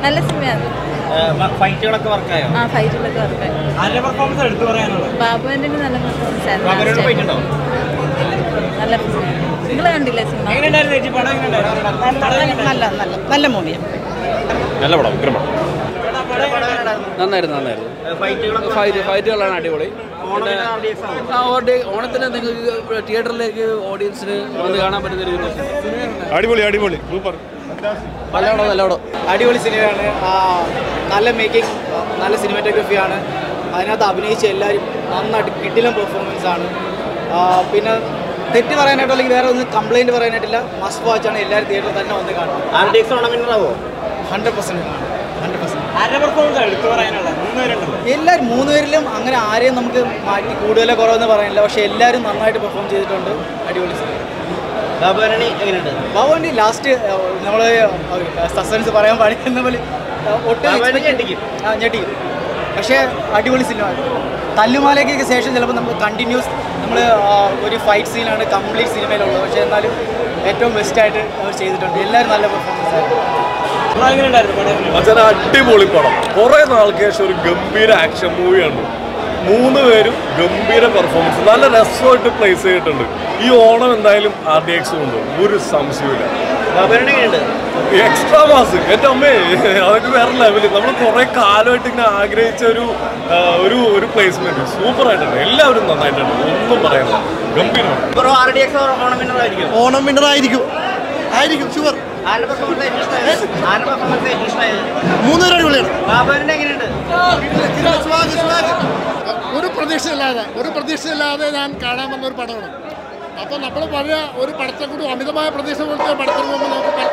നല്ല സിനിമയാണ് ഫൈറ്റുകളൊക്കെ വർക്കായോ ആ ഫൈറ്റിലൊക്കെ വർക്കായി ആരുടെ പെർഫോമൻസ് എടുത്തു പറയാനുള്ളത് ബാബു ആൻ്റണി നല്ല പെർഫോമൻസ് ബാബുവിനോട് ആയിരുന്നു പോയിട്ടുണ്ടോ നല്ല നിങ്ങൾ കണ്ടില്ലേ സിനിമ എങ്ങനെയുണ്ടായിരുന്നു ചേച്ചി പടം എങ്ങനെയുണ്ടായിരുന്നു നല്ല നല്ല നല്ല മൂവിയാണ് നല്ല പടം ഉഗ്രമാണ് നന്നായിരുന്നു നന്നായിരുന്നു ഫൈറ്റുകളൊക്കെ ഫൈറ്റ് ഫൈറ്റുകളാണ് അടിപൊളി ഓണം കഴിഞ്ഞ RDX ആണോ? ആ ഓടി ഓണത്തിന് നിങ്ങൾക്ക് തിയേറ്ററിലേക്ക് ഓഡിയൻസിന് വന്ന് കാണാൻ പറ്റുന്ന ഒരു അടിപൊളി അടിപൊളി സൂപ്പർ നല്ല പടം നല്ല പടം അടിപൊളി സിനിമയാണ് ആ, നല്ല മേക്കിംഗ് നല്ല സിനിമാറ്റോഗ്രഫിയാണ് അതിനകത്ത് അഭിനയിച്ച എല്ലാവരും നന്നായിട്ട് കിട്ടിലും പെർഫോമൻസ് ആണ് ആ, പിന്നെ തെറ്റ് പറയാനായിട്ടോ അല്ലെങ്കിൽ വേറെ ഒന്നും കംപ്ലൈൻറ്റ് പറയാനായിട്ടില്ല മസ്റ്റ് വാച്ചാണ് എല്ലാവരും തിയേറ്ററിൽ തന്നെ വന്ന് കാണും RDX ഓണം winner ആവോ ഹൺഡ്രഡ് പെർസെൻറ്റ് ഹൺഡ്രഡ് പെർസെൻറ്റ് ആരുടെ പെർഫോമൻസ് എടുത്തു പറയാനുള്ളത് മൂന്നുപേരുണ്ടല്ലോ എല്ലാവരും മൂന്നുപേരിലും അങ്ങനെ ആരെയും നമുക്ക് മാറ്റി കൂടുതലോ കുറവെന്ന് പറയാനില്ല പക്ഷേ എല്ലാവരും നന്നായിട്ട് പെർഫോം ചെയ്തിട്ടുണ്ട് അടിപൊളി സിനിമ ബാബുരണി എങ്ങനെയുണ്ട് ബാബുവിൻ്റെ ലാസ്റ്റ് നമ്മൾ സസ്പെൻസ് പറയാൻ പാടിക്കുന്ന പോലെ ആ, ഒട്ടും ബാബുവിനെ expect- ഞെട്ടിക്കും. ആ ഞെട്ടിക്കും പക്ഷേ അടിപൊളി സിനിമ തല്ലുമാലയ്ക്കൊക്കെ ശേഷം ചിലപ്പോൾ നമ്മൾ കണ്ടിന്യൂസ് നമ്മൾ ഒരു ഫൈറ്റ് സീനാണ് കംപ്ലീറ്റ് സിനിമയിലുള്ളത് പക്ഷേ എന്നാലും ഏറ്റവും ബെസ്റ്റായിട്ട് അവർ ചെയ്തിട്ടുണ്ട് എല്ലാവരും നല്ല പെർഫോമൻസ് ആയിരുന്നു എങ്ങനെയുണ്ടായിരുന്നു പടം എങ്ങനെയുണ്ട്? മച്ചാൻ അടിപൊളി പടം കുറെ നാൾക്ക് ശേഷം ഒരു ഗംഭീര ആക്ഷൻ മൂവിയാണ് മൂന്ന് പേരും ഗംഭീര പെർഫോമൻസ് നല്ല രസമായിട്ട് പ്ലേസ് ചെയ്തിട്ടുണ്ട് ഈ ഓണം എന്തായാലും ആർ ഡി എക്സ് കൊണ്ട് ഒരു സംശയമില്ല ബാബുരണി എങ്ങനെയുണ്ട് എക്സ്ട്രാ മാസ് എൻ്റെ അമ്മേ അതൊക്കെ വേറെ ലെവല് നമ്മൾ കുറെ കാലമായിട്ട് ഇങ്ങനെ ആഗ്രഹിച്ച ഒരു ആ, ഒരു ഒരു പ്ലേസ്മെന്റ് സൂപ്പർ ആയിട്ടുണ്ട് എല്ലാവരും നന്നായിട്ടുണ്ട് ഒന്നും പറയാനില്ല ഗംഭീരമാണ് ബ്രോ RDX ഓണം winner ആയിരിക്കും ഓണം വിന്നർ ആയിരിക്കും ആയിരിക്കും ഷുവർ ആരുടെ പെർഫോമൻസ് ഏറ്റവും ഇഷ്ടമായത് ആരുടെ പെർഫോമൻസ് ഏറ്റവും ഇഷ്ടമായത് മൂന്നുപേരും അടിപൊളിയാണ് ബാബുരണി എങ്ങനെയുണ്ട് ഒരു പ്രതീക്ഷയില്ലാതെ ഒരു പ്രതീക്ഷയില്ലാതെ ഞാൻ കാണാൻ വന്ന ഒരു പടമാണ് അപ്പോൾ നമ്മൾ പഴയ ഒരു പടത്തെ കൂടി അമിതമായ പ്രതീക്ഷ കൊടുത്ത പടത്തിന് മുമ്പ് നമുക്ക് പല-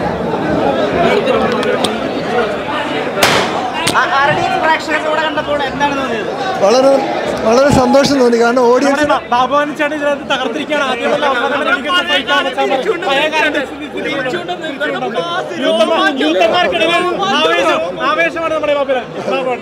RDX പ്രേക്ഷകർ കൂടെ കണ്ടപ്പോൾ എന്താണ് തോന്നിയത് വളരെ വളരെ സന്തോഷം തോന്നി കാരണം ഓഡിയൻസ് ബാബുവാൻ ചേട്ടൻ ഇതിനകത്ത് തകർത്തിരിക്കുകയാണ് ആദ്യമല്ല ആവേശമാണ് നമ്മുടെ ബാബുരാൻ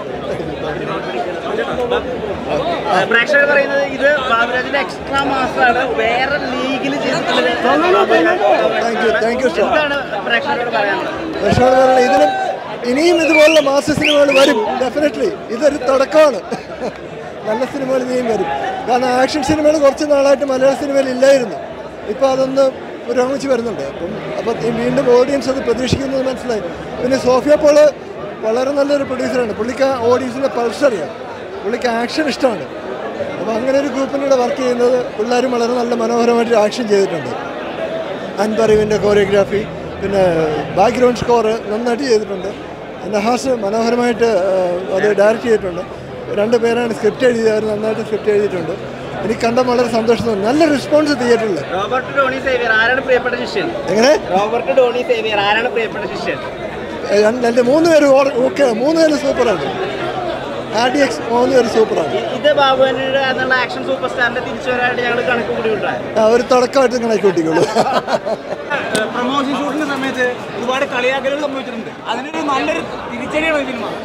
പ്രേക്ഷകർ പറയുന്നത് ഇത് ബാബുരാജിന്റെ എക്സ്ട്രാ മാസമാണ് വേറെ ലീഗിൽ thank you thank you so എന്താണ് പ്രേക്ഷകരോട് പറയാനുള്ളത് രക്ഷപ്പെടുന്ന ഇതിലും ഇനിയും ഇതുപോലുള്ള മാസ സിനിമകൾ വരും ഡെഫിനറ്റ്ലി ഇതൊരു തുടക്കമാണ് നല്ല സിനിമകൾ ഇനിയും വരും കാരണം ആക്ഷൻ സിനിമകൾ കുറച്ച് നാളായിട്ട് മലയാള സിനിമയിൽ ഇല്ലായിരുന്നു ഇപ്പോൾ അതൊന്ന് പുരോഗമിച്ച് വരുന്നുണ്ട് അപ്പം അപ്പം ഈ വീണ്ടും ഓഡിയൻസ് അത് പ്രതീക്ഷിക്കുന്നത് മനസ്സിലായി പിന്നെ സോഫിയ പോള് വളരെ നല്ലൊരു പ്രൊഡ്യൂസറാണ് പുള്ളിക്ക് ഓഡിയൻസിൻ്റെ പൾസ് അറിയാം പുള്ളിക്ക് ആക്ഷൻ ഇഷ്ടമാണ് അപ്പോൾ അങ്ങനെ ഒരു ഗ്രൂപ്പിനൂടെ വർക്ക് ചെയ്യുന്നത് പിള്ളേരും വളരെ നല്ല മനോഹരമായിട്ട് ആക്ഷൻ ചെയ്തിട്ടുണ്ട് അൻപറിവിൻ്റെ കോറിയോഗ്രാഫി പിന്നെ ബാക്ക്ഗ്രൗണ്ട് സ്കോർ നന്നായിട്ട് ചെയ്തിട്ടുണ്ട് നഹാസ് മനോഹരമായിട്ട് ആ, അത് ഡയറക്റ്റ് ചെയ്തിട്ടുണ്ട് രണ്ട് പേരാണ് സ്ക്രിപ്റ്റ് എഴുതിയത് അവർ നന്നായിട്ട് സ്ക്രിപ്റ്റ് എഴുതിയിട്ടുണ്ട് എനിക്ക് കണ്ട വളരെ സന്തോഷം തോന്നി നല്ല റെസ്പോൺസ് തിയേറ്ററിൽ റോബർട്ട് ഡോണി സേവിയർ ആരാണ് പ്രിയപ്പെട്ട ശിഷ്യൻ എങ്ങനെ റോബർട്ട് ഡോണി സേവിയർ ആരാണ് പ്രിയപ്പെട്ട ശിഷ്യൻ ഏ, രണ്ട് രണ്ട് മൂന്ന് പേര് ഓക്കെ മൂന്ന് പേര് സൂപ്പറാണ് ആർ ഡി എക്സ് മൂന്ന് പേര് സൂപ്പറാണ് ഇ- ഇത് ബാബുവിന്റെ എന്നുള്ള ആക്ഷൻ സൂപ്പർ സ്റ്റാറിന്റെ തിരിച്ചു വരാനായിട്ട് ഞങ്ങൾ കണക്ക് കൂടി ഉണ്ടായിരുന്നു ആ, ഒരു തുടക്കമായിട്ട് കണക്ക് കൂട്ടിക്കോളൂ പ്രൊമോഷൻ ഷൂട്ടിന്റെ സമയത്ത് ഒരുപാട് കളിയാക്കലുകൾ സംഭവിച്ചിട്ടുണ്ട് അതിനൊരു നല്ലൊരു തിരിച്ചടിയാണ് ഈ സിനിമ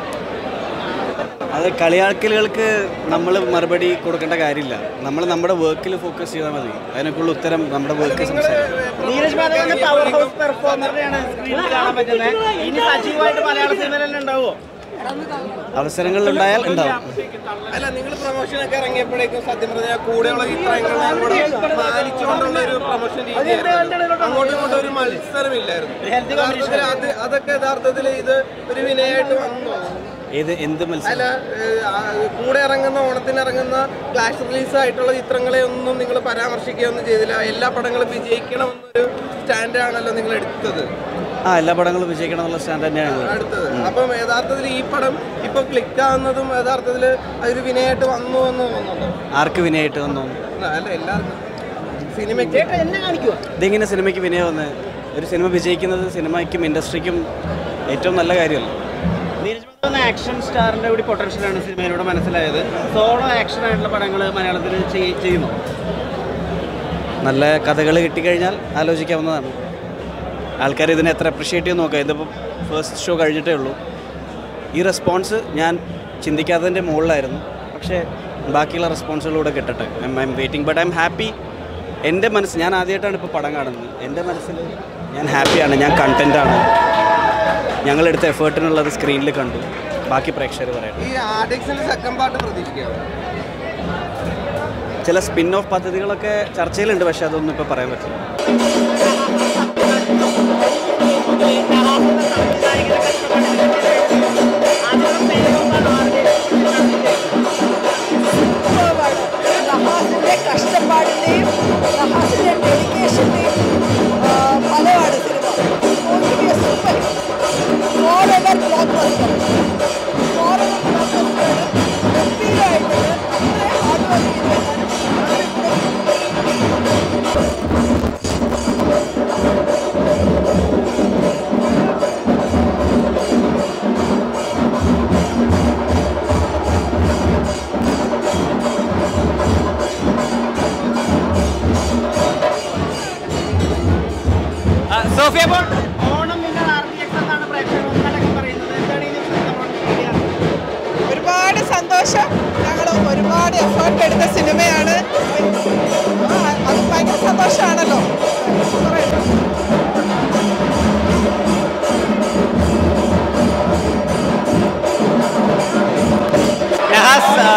അത് കളിയാക്കലുകൾക്ക് നമ്മൾ മറുപടി കൊടുക്കേണ്ട കാര്യമില്ല നമ്മൾ നമ്മുടെ വർക്കിൽ ഫോക്കസ് ചെയ്താൽ മതി അതിനൊക്കെയുള്ള ഉത്തരം നമ്മുടെ വർക്ക് സംസാരിക്കും നീരജ് മാധവ് എന്ന പവർ ഹൗസ് പെർഫോമറിനെയാണ് സ്ക്രീനിൽ കാണാൻ പറ്റുന്നത് ഇനി സജീവമായിട്ട് മലയാള സിനിമയിൽ തന്നെ ഉണ്ടാവുമോ അവസരങ്ങൾ ഉണ്ടായാൽ ഉണ്ടാവും അല്ല നിങ്ങൾ പ്രൊമോഷനൊക്കെ ഇറങ്ങിയപ്പോഴേക്കും സത്യം പറഞ്ഞാൽ കൂടെയുള്ള ചിത്രങ്ങളെല്ലാം കൂടെ മാനിച്ചുകൊണ്ടുള്ള ഒരു പ്രൊമോഷൻ രീതിയായിരുന്നു അങ്ങോട്ടും ഇങ്ങോട്ടും ഒരു മത്സരമില്ലായിരുന്നു യഥാർത്ഥത്തിൽ അത് അതൊക്കെ യഥാർത്ഥത്തിൽ ഇത് ഒരു വിനയായിട്ട് വന്നു ഏത് എന്ത് അല്ല മത്സരം ഏഹ്, ആ, കൂടെ ഇറങ്ങുന്ന ഓണത്തിന് ഇറങ്ങുന്ന ഫ്ലാഷ് റിലീസ് ആയിട്ടുള്ള ചിത്രങ്ങളെ ഒന്നും നിങ്ങൾ പരാമർശിക്കുകയൊന്നും ചെയ്തില്ല എല്ലാ പടങ്ങളും വിജയിക്കണമെന്നൊരു സ്റ്റാൻഡാണല്ലോ നിങ്ങൾ എടുത്തത് ആ എല്ലാ പടങ്ങളും വിജയിക്കണം എന്നുള്ള സ്റ്റാൻഡ് തന്നെയാണ് ഞങ്ങൾ അടുത്തത് അപ്പം യഥാർത്ഥത്തിൽ ഈ പടം ഇപ്പൊ ക്ലിക്ക് ആവുന്നതും യഥാർത്ഥത്തിൽ അതൊരു വിനയായിട്ട് വന്നു എന്ന് തോന്നുന്നുണ്ടോ ആർക്ക് വിനയായിട്ട് വന്നു അല്ല എല്ലാവർക്കും സിനിമയ്ക്ക് ഇതെങ്ങനെ സിനിമയ്ക്ക് വിനയം വന്ന് ഒരു സിനിമ വിജയിക്കുന്നത് സിനിമയ്ക്കും ഇൻഡസ്ട്രിക്കും ഏറ്റവും നല്ല കാര്യമല്ല നീരജ് മാധവ് എന്ന ആക്ഷൻ സ്റ്റാറിന്റെ കൂടി പൊട്ടൻഷ്യലാണ് സിനിമയിലൂടെ മനസ്സിലായത് സോളോ ആക്ഷൻ ആയിട്ടുള്ള പടങ്ങൾ മലയാളത്തിൽ ചെയ്- ചെയ്യുമോ നല്ല കഥകൾ കിട്ടിക്കഴിഞ്ഞാൽ ആലോചിക്കാവുന്നതാണ് ആൾക്കാർ ഇതിനെ എത്ര അപ്രിഷ്യേറ്റ് ചെയ്ത് നോക്കാം ഇതിപ്പോൾ ഫസ്റ്റ് ഷോ കഴിഞ്ഞിട്ടേ ഉള്ളൂ ഈ റെസ്പോൺസ് ഞാൻ ചിന്തിക്കാത്തതിൻ്റെ മുകളിലായിരുന്നു പക്ഷേ ബാക്കിയുള്ള റെസ്പോൺസുകളൂടെ കിട്ടട്ടെ I'm waiting but I'm happy എൻ്റെ മനസ്സ് ഞാൻ ആദ്യമായിട്ടാണ് ഇപ്പോൾ പടം കാണുന്നത് എൻ്റെ മനസ്സിൽ ഞാൻ ഹാപ്പിയാണ് ഞാൻ കണ്ടൻറ്റാണ് ഞങ്ങളെടുത്ത എഫേർട്ടിനുള്ളത് സ്ക്രീനിൽ കണ്ടു ബാക്കി പ്രേക്ഷകർ പറയട്ടെ ഈ ആർഡിക്സിന്റെ സെക്കൻഡ് പാർട്ട് പ്രതീക്ഷിക്കാമോ ചില സ്പിൻ ഓഫ് പദ്ധതികളൊക്കെ ചർച്ചയിലുണ്ട് പക്ഷേ അതൊന്നും ഇപ്പോൾ പറയാൻ പറ്റില്ല നഹാസിന്റെ കഷ്ടപ്പാടിന്റെയും നഹാസിന്റെ ഡെഡിക്കേഷന്റെയും ഫലമാണ് cinema super forever blockbuster forever blockbuster ഗംഭീരമായിട്ടുണ്ട് അത്രയും ഹാർഡ് വർക്ക് സോഫിയ അപ്പോൾ Onam winner R D X എന്നാണ് പ്രേക്ഷകർ ഒന്നടക്കം പറയുന്നത് എന്താണ് ഈ നിമിഷം നമ്മളോട് പറയാ? ഒരുപാട് സന്തോഷം ഞങ്ങൾ ഒരുപാട് എഫേർട്ട് എടുത്ത സിനിമയാണ് ആ, അത് ഭയങ്കര സന്തോഷമാണല്ലോ കുറേ നഹാസ് ആ,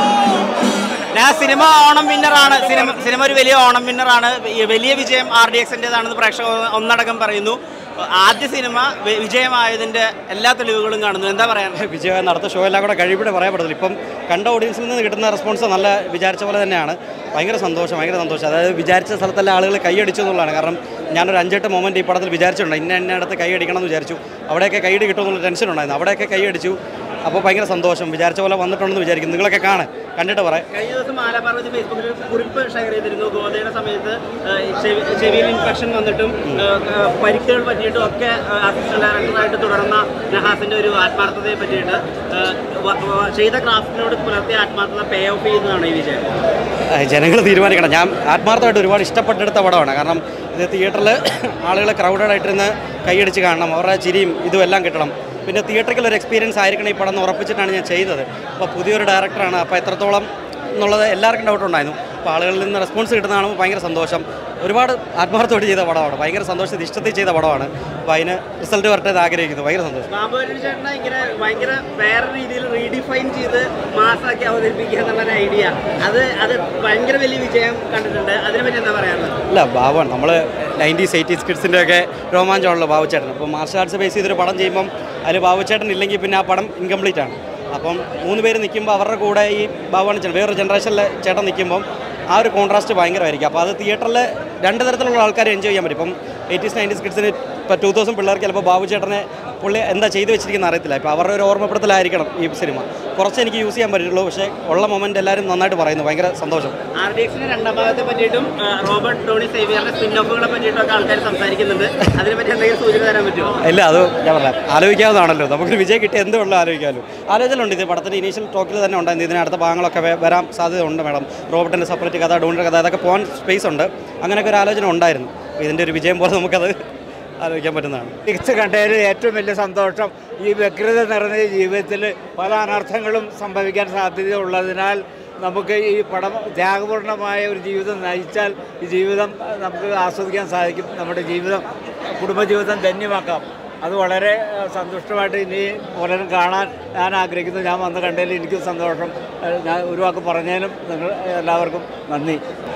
നഹാസ് സിനിമ ഓണം വിന്നറാണ് സിനിമ സിനിമ ഒരു വലിയ ഓണം വിന്നറാണ് ഈ വലിയ വിജയം ആർ ഡി എക്സിൻ്റെതാണെന്ന് പ്രേക്ഷകർ ഒന്നടക്കം പറയുന്നു ആദ്യ സിനിമ വി- വിജയമായതിന്റെ എല്ലാ തെളിവുകളും കാണുന്നു എന്താ പറയാൻ വിജയം നടത്ത ഷോ എല്ലാം കൂടെ കഴിവിടെ പറയാൻ പറ്റത്തില്ല ഇപ്പം കണ്ട ഓഡിയൻസിൽ നിന്ന് കിട്ടുന്ന റെസ്പോൺസ് നല്ല വിചാരിച്ച പോലെ തന്നെയാണ് ഭയങ്കര സന്തോഷം ഭയങ്കര സന്തോഷം അതായത് വിചാരിച്ച സ്ഥലത്തെല്ലാം ആളുകൾ കൈയടിച്ചു എന്നുള്ളതാണ് കാരണം ഞാനൊരു അഞ്ചെട്ട് മൊമെൻറ്റ് ഈ പടത്തിൽ വിചാരിച്ചിട്ടുണ്ട് ഇന്ന എന്നെ അടുത്ത് കൈയടിക്കണം എന്ന് വിചാരിച്ചു അവിടെയൊക്കെ കൈയടി കിട്ടുമെന്നുള്ള ടെൻഷൻ ഉണ്ടായിരുന്നു അവിടെയൊക്കെ കൈയടിച്ചു അപ്പോൾ ഭയങ്കര സന്തോഷം വിചാരിച്ച പോലെ വന്നിട്ടുണ്ടെന്ന് വിചാരിക്കും നിങ്ങളൊക്കെ കാണാൻ കണ്ടിട്ട് പറയാം കഴിഞ്ഞ ദിവസം മാലാപാർവതി ഫേസ്ബുക്കിൽ ഒരു കുറിപ്പ് ഷെയർ ചെയ്തിരുന്നു ഗോതയുടെ സമയത്ത് ആ, ചെവി- ചെവിയിൽ ഇൻഫെക്ഷൻ വന്നിട്ടും ആ, ആ, പരിക്കുകൾ പറ്റിയിട്ടും ഒക്കെ അസിസ്റ്റന്റ് ഡയറക്ടറായിട്ട് തുടർന്ന നഹാസിന്റെ ഒരു ആത്മാർത്ഥതയെ പറ്റിയിട്ട് ആ, വ- വ- ചെയ്ത ക്രാഫ്റ്റിനോട് പുലർത്തിയ ആത്മാർത്ഥത പേ ഓഫ് ചെയ്യുന്നതാണ് ഈ വിജയം ജനങ്ങൾ തീരുമാനിക്കണം ഞാൻ ആത്മാർത്ഥമായിട്ട് ഒരുപാട് ഇഷ്ടപ്പെട്ടെടുത്ത പടമാണ് കാരണം ഇത് തിയേറ്ററിൽ ആളുകൾ ക്രൗഡഡ് ആയിട്ടിരുന്ന് കൈയടിച്ച് കാണണം അവരുടെ ചിരിയും ഇതും എല്ലാം കിട്ടണം പിന്നെ തിയേറ്ററിൽ ഒരു എക്സ്പീരിയൻസ് ആയിരിക്കണം ഈ പടം എന്ന് ഉറപ്പിച്ചിട്ടാണ് ഞാൻ ചെയ്തത് അപ്പോൾ പുതിയൊരു ഡയറക്ടറാണ് അപ്പോൾ എത്രത്തോളം എന്നുള്ളത് എല്ലാവർക്കും ഡൗട്ട് ഉണ്ടായിരുന്നു അപ്പോൾ ആളുകളിൽ നിന്ന് റെസ്പോൺസ് കിട്ടുന്ന കാണുമ്പോൾ ഭയങ്കര സന്തോഷം ഒരുപാട് ആത്മാർത്ഥമായിട്ട് ചെയ്ത പടമാണ് ഭയങ്കര സന്തോഷത്തിൽ ഇഷ്ടത്തിൽ ചെയ്ത പടമാണ് അപ്പോൾ അതിന് റിസൾട്ട് വരട്ടെ എന്ന് ആഗ്രഹിക്കുന്നു ഭയങ്കര സന്തോഷം ബാബുവരൻ ചേട്ടനെ ഇങ്ങനെ ഭയങ്കര വേറെ രീതിയിൽ റീഡിഫൈൻ ചെയ്ത് മാസാക്കി അവതരിപ്പിക്കുക എന്നുള്ളൊരു ഐഡിയ അത് അത് ഭയങ്കര വലിയ വിജയം കണ്ടിട്ടുണ്ട് അതിനെപ്പറ്റി എന്താ പറയാനുള്ളത് അല്ല ബാബുവാണ് നമ്മൾ നയൻറ്റീസ് എയ്റ്റീസ് കിഡ്സിൻ്റെ ഒക്കെ രോമാഞ്ചമാണല്ലോ ബാബുച്ചേട്ടൻ അപ്പോൾ മാർഷൽ ആർട്സ് ബേസ് ചെയ്തൊരു പടം ചെയ്യുമ്പം അതിൽ ബാബുച്ചേട്ടൻ ഇല്ലെങ്കിൽ പിന്നെ ആ പടം ഇൻകംപ്ലീറ്റ് ആണ് അപ്പം മൂന്ന് പേര് നിൽക്കുമ്പോൾ അവരുടെ കൂടെ ഈ ബാബുവാണ് ചേട്ടൻ വേറൊരു ജനറേഷനിലെ ചേട്ടൻ നിൽക്കുമ്പം ആ ഒരു കോൺട്രാസ്റ്റ് ഭയങ്കരമായിരിക്കും അപ്പോൾ അത് തിയേറ്ററിൽ രണ്ട് തരത്തിലുള്ള ആൾക്കാർ എൻജോയ് ചെയ്യാൻ പറ്റും ഇപ്പം എയ്റ്റീസ് നയൻറ്റീസ് കിഡ്സിന് ഇപ്പോൾ ടൂ തൗസൻഡ് പിള്ളേർക്ക് ചിലപ്പോൾ ബാബു ചേട്ടനെ പുള്ളി എന്താ ചെയ്തു വെച്ചിരിക്കുന്ന അറിയത്തില്ല ഇപ്പോൾ അവരുടെ ഒരു ഓർമ്മപ്പെടുത്തലായിരിക്കണം ഈ സിനിമ കുറച്ച് എനിക്ക് യൂസ് ചെയ്യാൻ പറ്റുള്ളൂ പക്ഷേ ഉള്ള മൊമെൻ്റ് എല്ലാവരും നന്നായിട്ട് പറയുന്നു ഭയങ്കര സന്തോഷം ആർ ഡി എക്സിന്റെ രണ്ടാം ഭാഗത്തെ പറ്റിയിട്ടും ആ, റോബർട്ട് ടോണി സേവിയറിന്റെ സ്പിൻ ഓഫുകളെ പറ്റിയിട്ടും ഒക്കെ ആൾക്കാർ സംസാരിക്കുന്നുണ്ട് അതിനെപ്പറ്റി എന്തെങ്കിലും സൂചന തരാൻ പറ്റുമോ ഇല്ല അത് ഞാൻ പറയാം ആലോചിക്കാവുന്നതാണല്ലോ നമുക്കൊരു വിജയം കിട്ടിയ എന്ത് വേണമെങ്കിലും ആലോചിക്കാമല്ലോ ആലോചനയുണ്ട് ഇത് പടത്തിൻ്റെ ഇനീഷ്യൽ ടോക്കിൽ തന്നെ ഉണ്ടായിരുന്നു ഇതിന് അടുത്ത ഭാഗങ്ങളൊക്കെ വേ- വരാൻ സാധ്യത ഉണ്ട് മാഡം റോബർട്ടിൻ്റെ സെപ്പറേറ്റ് കഥ ഡോണിൻ്റെ കഥ അതൊക്കെ പോകാൻ സ്പേസ് ഉണ്ട് അങ്ങനെയൊക്കെ ഒരു ആലോചന ഉണ്ടായിരുന്നു അപ്പോൾ ഇതിൻ്റെ ഒരു വിജയം പോലെ നമുക്കത് ആലോചിക്കാൻ പറ്റുന്നതാണ് തിരിച്ച് കണ്ടതിൽ ഏറ്റവും വലിയ സന്തോഷം ഈ വ്യഗ്രത നിറഞ്ഞ ജീവിതത്തിൽ പല അനർത്ഥങ്ങളും സംഭവിക്കാൻ സാധ്യതയുള്ളതിനാൽ നമുക്ക് ഈ പടം ത്യാഗപൂർണമായ ഒരു ജീവിതം നയിച്ചാൽ ഈ ജീവിതം അഹ്, നമുക്ക് ആസ്വദിക്കാൻ സാധിക്കും നമ്മുടെ ജീവിതം കുടുംബജീവിതം ധന്യമാക്കാം അത് വളരെ അഹ്, സന്തുഷ്ടമായിട്ട് ഇനി പലരും കാണാൻ ഞാൻ ആഗ്രഹിക്കുന്നു ഞാൻ വന്ന് കണ്ടതിൽ എനിക്കും സന്തോഷം അഹ്, ഞാൻ ഒരു വാക്ക് പറഞ്ഞതിനും നിങ്ങൾ എല്ലാവർക്കും നന്ദി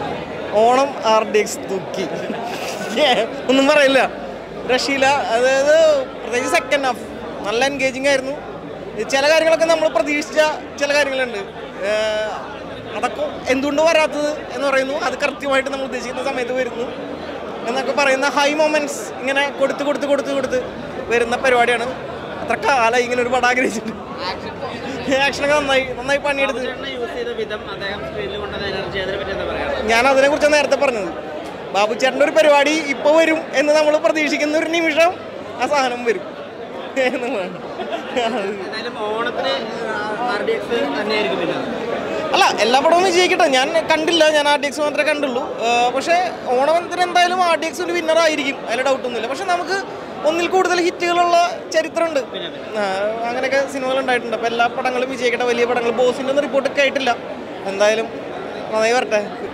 ഓണം ആർ ഡി എക്സ് തൂക്കി ഒന്നും പറയില്ല രക്ഷയില്ല അതായത് പ്രത്യേകിച്ച് സെക്കൻഡ് ഹാഫ് നല്ല എൻഗേജിങ് ആയിരുന്നു ചില കാര്യങ്ങളൊക്കെ നമ്മൾ പ്രതീക്ഷിച്ച ചില കാര്യങ്ങളുണ്ട് ഏഹ് അതൊക്കെ എന്തുകൊണ്ട് വരാത്തത് എന്ന് പറയുന്നു അത് കൃത്യമായിട്ട് നമ്മൾ ഉദ്ദേശിക്കുന്ന സമയത്ത് വരുന്നു എന്നൊക്കെ പറയുന്ന ഹൈ മൊമെന്റ്സ് ഇങ്ങനെ കൊടുത്ത് കൊടുത്ത് കൊടുത്ത് കൊടുത്ത് വരുന്ന പരിപാടിയാണ് അത്ര കാലമായി ഇങ്ങനെ ഒരു പടം ആഗ്രഹിച്ചിട്ട് ആക്ഷനൊക്കെ നന്നായി നന്നായി പണിയെടുത്ത് യൂസ് ചെയ്ത വിധം അദ്ദേഹം സ്ക്രീനിൽ കൊണ്ടുവന്ന എനർജി അതിനെപ്പറ്റി എന്താ പറയാ ഞാൻ അതിനെ കുറിച്ച് നേരത്തെ പറഞ്ഞത് ബാബു ചേട്ടൻ്റെ ഒരു പരിപാടി ഇപ്പോൾ വരും എന്ന് നമ്മൾ പ്രതീക്ഷിക്കുന്ന ഒരു നിമിഷം ആ സാധനം വരും എന്നുള്ളതാണ്. എന്തായാലും ഓണത്തിന് ആർ ഡി എക്സ് തന്നെയായിരിക്കും പിന്നെ അല്ല എല്ലാ പടവും വിജയിക്കട്ടെ ഞാൻ കണ്ടില്ല ഞാൻ ആർ ഡി എക്സ് മാത്രമേ കണ്ടുള്ളൂ ആ, പക്ഷേ ഓണത്തിന് എന്തായാലും ആർ ഡി എക്സ് ഒരു വിന്നർ ആയിരിക്കും അതിൽ ഡൗട്ടൊന്നുമില്ല പക്ഷെ നമുക്ക് ഒന്നിൽ കൂടുതൽ ഹിറ്റുകളുള്ള ചരിത്രമുണ്ട് ആ, അങ്ങനെയൊക്കെ സിനിമകൾ ഉണ്ടായിട്ടുണ്ട് അപ്പോൾ എല്ലാ പടങ്ങളും വിജയിക്കട്ടെ വലിയ പടങ്ങൾ ബോസിൻ്റെ ഒന്നും റിപ്പോർട്ടൊക്കെ ആയിട്ടില്ല എന്തായാലും നന്നായി വരട്ടെ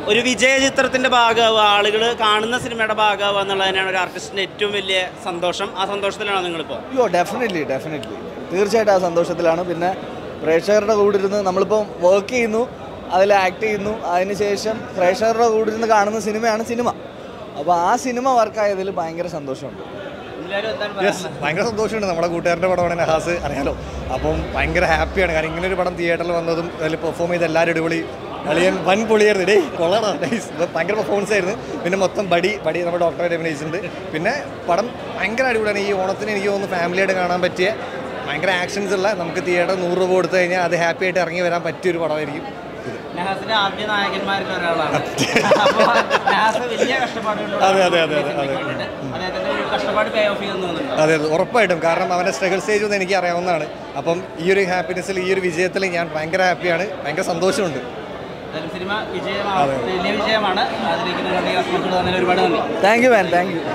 ഒരു വിജയ ചിത്രത്തിന്റെ ഭാഗമാവുക ആളുകൾ കാണുന്ന സിനിമയുടെ ഭാഗമാവുക എന്നുള്ളത് തന്നെയാണ് ഒരു ആർട്ടിസ്റ്റിന്റെ ഏറ്റവും വലിയ സന്തോഷം ആ സന്തോഷത്തിലാണ് നിങ്ങളിപ്പോൾ അയ്യോ ഡെഫിനറ്റ്ലി ഡെഫിനറ്റ്ലി തീർച്ചയായിട്ടും ആ സന്തോഷത്തിലാണ് പിന്നെ പ്രേക്ഷകരുടെ കൂടെ ഇരുന്ന് നമ്മളിപ്പോൾ വർക്ക് ചെയ്യുന്നു അതിൽ ആക്ട് ചെയ്യുന്നു അതിനുശേഷം പ്രേക്ഷകരുടെ കൂടെ ഇരുന്ന് കാണുന്ന സിനിമയാണ് സിനിമ അപ്പോൾ ആ സിനിമ വർക്കായതിൽ ഭയങ്കര സന്തോഷമുണ്ട് യെസ് ഭയങ്കര സന്തോഷമുണ്ട് നമ്മുടെ കൂട്ടുകാരുടെ പടമാണ് നഹാസ് അറിയാലോ അപ്പം ഭയങ്കര ഹാപ്പിയാണ് കാരണം ഇങ്ങനെ ഒരു പടം തിയേറ്ററിൽ വന്നതും അതിൽ പെർഫോം ചെയ്ത എല്ലാവരും അടിപൊളി കളിയൻ വൻ പൊളിയായിരുന്നു ഡേ കൊള്ളാടാ നൈസ് ഭയങ്കര പെർഫോമൻസ് ആയിരുന്നു പിന്നെ മൊത്തം ബടി ബടി നമ്മുടെ ഡോക്ടറായിട്ട് അഭിനയിച്ചിട്ടുണ്ട് പിന്നെ പടം ഭയങ്കര അടിപൊളിയാണ് ഈ ഓണത്തിന് എനിക്ക് തോന്നുന്നു ഫാമിലിയായിട്ട് കാണാൻ പറ്റിയ ഭയങ്കര ആക്ഷൻസ് ഉള്ള നമുക്ക് തിയേറ്റർ നൂറ് രൂപ കൊടുത്തു കഴിഞ്ഞാൽ അത് ഹാപ്പി ആയിട്ട് ഇറങ്ങി വരാൻ പറ്റിയ ഒരു പടമായിരിക്കും നഹാസിന്റെ ആദ്യ നായകന്മാരിൽ ഒരാളാണ് അപ്പോൾ നഹാസ് വലിയ കഷ്ടപ്പാടുകളുണ്ട് അതെ, അതെ, അതെ, അതെ, അതെ. അദ്ദേഹത്തിന്റെ ഒരു കഷ്ടപ്പാട് പേ ഓഫ് ചെയ്യുന്നുണ്ട് അതെ അതെ ഉറപ്പായിട്ടും കാരണം അവൻ്റെ സ്ട്രഗിൾ സ്റ്റേജ് ഒന്നും എനിക്ക് അറിയാവുന്നതാണ് അപ്പം ഈ ഒരു ഹാപ്പിനെസ്സിൽ ഈ ഒരു വിജയത്തിൽ ഞാൻ ഭയങ്കര ഹാപ്പിയാണ് ഭയങ്കര സന്തോഷമുണ്ട് എന്തായാലും സിനിമ വിജയമാണ് വലിയ വിജയമാണ് അതിലേക്ക് നിങ്ങളുടെ ഈ റെസ്പോൺസ് തന്നതിന് ഒരുപാട് നന്ദി thank you man thank you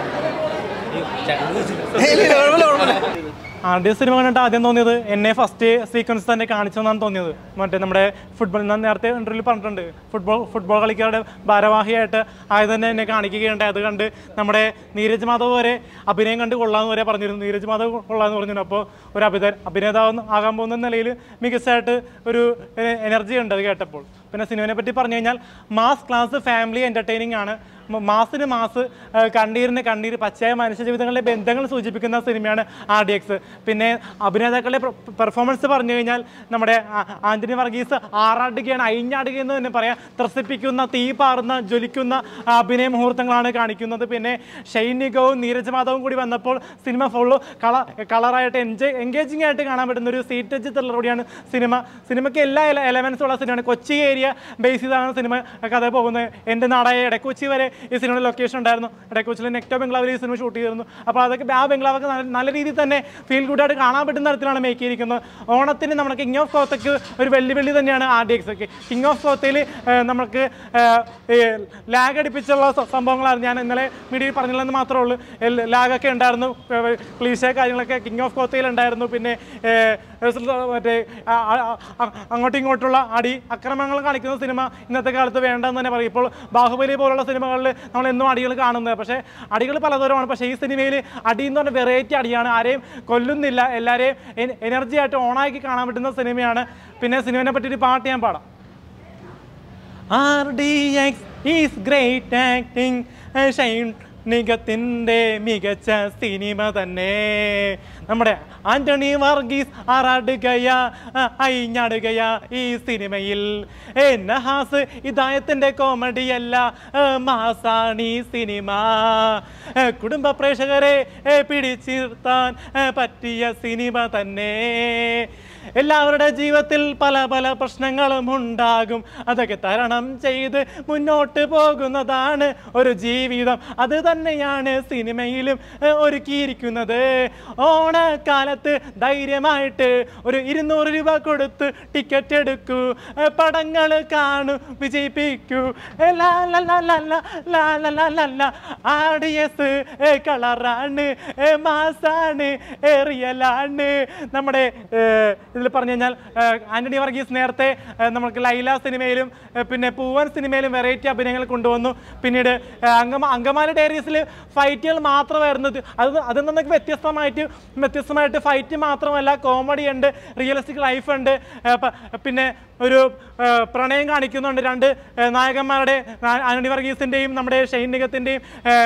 ആദ്യ സിനിമ കണ്ടിട്ട് ആദ്യം തോന്നിയത് എന്നെ ഫസ്റ്റ് സീക്വൻസ് തന്നെ കാണിച്ചതെന്നാണ് തോന്നിയത് മറ്റേ നമ്മുടെ ഫുട്ബോൾ ഞാൻ നേരത്തെ ഇൻ്റർവ്യൂവിൽ പറഞ്ഞിട്ടുണ്ട് ഫുട്ബോൾ ഫുട്ബോൾ കളിക്കാരുടെ ഭാരവാഹിയായിട്ട് ആയത് തന്നെ എന്നെ കാണിക്കുകയുണ്ടായി അത് കണ്ട് നമ്മുടെ നീരജ് മാധവ് വരെ അഭിനയം കണ്ട് കൊള്ളാമെന്ന് വരെ പറഞ്ഞിരുന്നു നീരജ് മാധവ് കൊള്ളാമെന്ന് പറഞ്ഞിരുന്നു അപ്പോൾ ഒരു അഭിത അഭിനേതാവ് ആകാൻ പോകുന്ന നിലയിൽ മികച്ചതായിട്ട് ഒരു എനർജി ഉണ്ട് അത് കേട്ടപ്പോൾ പിന്നെ സിനിമയെ പറ്റി പറഞ്ഞു കഴിഞ്ഞാൽ മാസ് ക്ലാസ് ഫാമിലി എൻ്റർടൈനിങ് ആണ് മ- മാസിന് മാസ് ആ, കണ്ണീരിന് കണ്ണീര് പച്ചയായ മനുഷ്യ ജീവിതങ്ങളിലെ ബന്ധങ്ങൾ സൂചിപ്പിക്കുന്ന സിനിമയാണ് ആർ ഡി എക്സ് പിന്നെ അഭിനേതാക്കളുടെ പെർഫോമൻസ് പറഞ്ഞു കഴിഞ്ഞാൽ നമ്മുടെ ആ- ആന്റണി വർഗീസ് ആറാടുകയാണ് അയിഞ്ഞാടുകയെന്ന് തന്നെ പറയാം ത്രസിപ്പിക്കുന്ന തീ പാറുന്ന ജ്വലിക്കുന്ന ആ, അഭിനയ മുഹൂർത്തങ്ങളാണ് കാണിക്കുന്നത് പിന്നെ ഷൈനികവും നീരജ് മാധവും കൂടി വന്നപ്പോൾ സിനിമ ഫുള്ള് കള കളറായിട്ട് എൻജോയ് എൻഗേജിംഗ് ആയിട്ട് കാണാൻ പറ്റുന്ന ഒരു സീറ്റ് ടച്ച് ത്രില്ലറോടെയാണ് സിനിമ സിനിമയ്ക്ക് എല്ലാ എലമെൻസും ഉള്ള സിനിമയാണ് കൊച്ചി ഏരിയ ബേസ് ചെയ്താണ് സിനിമ കഥ പോകുന്നത് എൻ്റെ നാടായ ഇടക്കൊച്ചി വരെ ഈ സിനിമയുടെ ലൊക്കേഷൻ ഉണ്ടായിരുന്നു ഇടക്കൊച്ചിയിൽ നെക്ടോ ബംഗ്ലാവിൽ ഈ സിനിമ ഷൂട്ട് ചെയ്തിരുന്നു അപ്പോൾ അതൊക്കെ ആ ബംഗ്ലാവൊക്കെ നല്ല നല്ല രീതിയിൽ തന്നെ ഫീൽ ഗുഡായിട്ട് കാണാൻ പറ്റുന്ന തരത്തിലാണ് മേക്ക് ചെയ്തിരിക്കുന്നത് ഓണത്തിന് നമ്മുടെ കിങ് ഓഫ് കോത്തക്ക് ഒരു വെല്ലുവിളി തന്നെയാണ് ആർ ഡി എക്സ് ഒക്കെ കിങ് ഓഫ് കോത്തയിൽ നമുക്ക് ലാഗ് അടിപ്പിച്ചുള്ള സ- സംഭവങ്ങളായിരുന്നു ഞാൻ ഇന്നലെ മീഡിയയിൽ പറഞ്ഞില്ലെന്ന് മാത്രമേ ഉള്ളൂ ലാഗൊക്കെ ഉണ്ടായിരുന്നു ക്ലീശ കാര്യങ്ങളൊക്കെ കിങ് ഓഫ് കോത്തയിൽ ഉണ്ടായിരുന്നു പിന്നെ ഏഹ്, മറ്റേ ആ, ആ, ആ, അങ്ങോട്ടും ഇങ്ങോട്ടുള്ള അടി അക്രമങ്ങൾ കാണിക്കുന്ന സിനിമ ഇന്നത്തെ കാലത്ത് വേണ്ടെന്ന് തന്നെ പറയും ഇപ്പോൾ ബാഹുബലി പോലുള്ള സിനിമകളിൽ നമ്മൾ എന്നും അടികൾ കാണുന്നത് പക്ഷേ അടികൾ പലതരമാണ് പക്ഷേ ഈ സിനിമയിൽ അടി എന്ന് പറഞ്ഞാൽ വെറൈറ്റി അടിയാണ് ആരെയും കൊല്ലുന്നില്ല എല്ലാവരെയും എനർജി ആയിട്ട് ഓണാക്കി കാണാൻ പറ്റുന്ന സിനിമയാണ് പിന്നെ സിനിമയെ പറ്റി ഒരു പാട്ട് ഞാൻ പാടാം R D X is great acting Shane നികത്തിൻ്റെ മികച്ച സിനിമ തന്നെ നമ്മുടെ ആന്റണി വർഗീസ് ആറാടുകയാ ആ, അയിഞ്ഞാടുകയാ ഈ സിനിമയിൽ ഏ നഹാസ് ഇതായത്തിൻ്റെ കോമഡിയല്ല ആ, മാസാണ് ഈ സിനിമ ഏ, കുടുംബ പ്രേക്ഷകരെ ഏ, പിടിച്ചിർത്താൻ ഏ, പറ്റിയ സിനിമ തന്നെ എല്ലാവരുടെ ജീവിതത്തിൽ പല പല പ്രശ്നങ്ങളും ഉണ്ടാകും അതൊക്കെ തരണം ചെയ്ത് മുന്നോട്ട് പോകുന്നതാണ് ഒരു ജീവിതം അത് തന്നെയാണ് സിനിമയിലും ഏഹ്, ഒരുക്കിയിരിക്കുന്നത് ഓണക്കാലത്ത് ധൈര്യമായിട്ട് ഒരു ഇരുന്നൂറ് രൂപ കൊടുത്ത് ടിക്കറ്റ് എടുക്കൂ ഏഹ്, പടങ്ങൾ കാണൂ വിജയിപ്പിക്കൂ ഏഹ്, ലാ ലാ ലാ ലാ ലാ ലാ ലാ ലാ ലാ ലാ ആഡിയസ് കളറാണ് മാസാണ് റിയലാണ് നമ്മുടെ ഇതിൽ പറഞ്ഞു കഴിഞ്ഞാൽ ഏഹ്, ആന്റണി വർഗീസ് നേരത്തെ ഏഹ്, നമുക്ക് ലൈല സിനിമയിലും ഏഹ്, പിന്നെ പൂവൻ സിനിമയിലും വെറൈറ്റി അഭിനയങ്ങൾ കൊണ്ടുവന്നു പിന്നീട് ഏഹ്, അങ്കമ അങ്കമാലി ഡയറീസിൽ ഫൈറ്റുകൾ മാത്രമായിരുന്നു ഇത്. അത് അതിൽ നിന്നൊക്കെ വ്യത്യസ്തമായിട്ട് വ്യത്യസ്തമായിട്ട് ഫൈറ്റ് മാത്രമല്ല കോമഡി ഉണ്ട് റിയലിസ്റ്റിക് ലൈഫ് ഉണ്ട് ഏഹ്, പ- പിന്നെ ഒരു ഏഹ്, പ്രണയം കാണിക്കുന്നുണ്ട് രണ്ട് ഏഹ്, നായകന്മാരുടെ ആ- ആന്റണി വർഗീസിൻ്റെയും നമ്മുടെ ഷൈൻ നിഗത്തിൻ്റെയും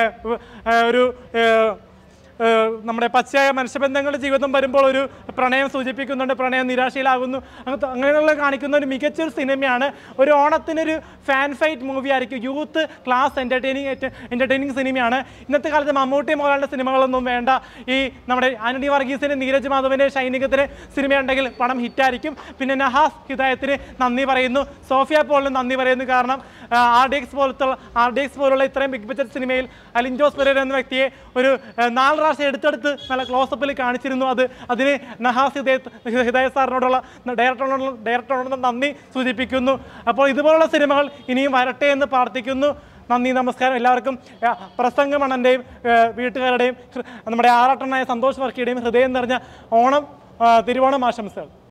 ഒരു ഏഹ്, ഏഹ് നമ്മുടെ പച്ചയായ മനുഷ്യബന്ധങ്ങളുടെ ജീവിതം വരുമ്പോൾ ഒരു പ്രണയം സൂചിപ്പിക്കുന്നുണ്ട് പ്രണയം നിരാശയിലാകുന്നു അങ്ങനത്തെ അങ്ങനെയുള്ള കാണിക്കുന്ന ഒരു മികച്ച ഒരു സിനിമയാണ് ഒരു ഓണത്തിനൊരു ഫാൻ ഫൈറ്റ് മൂവി ആയിരിക്കും യൂത്ത് ക്ലാസ് എൻ്റർടൈനിങ് എൻ്റർടൈനിങ് സിനിമയാണ് ഇന്നത്തെ കാലത്ത് മമ്മൂട്ടി മോഹൻലാലിൻ്റെ സിനിമകളൊന്നും വേണ്ട ഈ നമ്മുടെ ആന്റണി വർഗീസിൻ്റെ നീരജ് മാധവൻ്റെ ഷൈനികത്തിന് സിനിമയുണ്ടെങ്കിൽ പണം ഹിറ്റായിരിക്കും പിന്നെ നഹാസ് ഹിദായത്തിന് നന്ദി പറയുന്നു സോഫിയ പോളിന് നന്ദി പറയുന്നു കാരണം ആർ ഡി എക്സ് പോലത്തെ ആർ ഡി എക്സ് പോലുള്ള ഇത്രയും ബിഗ് ബഡ്ജറ്റ് സിനിമയിൽ അലിൻജോസ് പെരേര എന്ന വ്യക്തിയെ ഒരു ആ, നാല് പ്രാവശ്യം എടുത്തെടുത്ത് നല്ല ക്ലോസപ്പിൽ കാണിച്ചിരുന്നു അത് അതിന് നഹാസ് ഹിദായത്ത് ഹിദായ സാറിനോടുള്ള ഡയറക്ടറിനോടുള്ള ഡയറക്ടറിനോടുള്ള നന്ദി സൂചിപ്പിക്കുന്നു അപ്പോൾ ഇതുപോലുള്ള സിനിമകൾ ഇനിയും വരട്ടെ എന്ന് പ്രാർത്ഥിക്കുന്നു നന്ദി നമസ്കാരം എല്ലാവർക്കും ആ, പ്രസംഗമണൻ്റെയും വീട്ടുകാരുടെയും ഹൃ- നമ്മുടെ ആറാട്ടനായ സന്തോഷ് വർക്കിയുടെയും ഹൃദയം നിറഞ്ഞ ഓണം ആ, തിരുവോണം ആശംസകൾ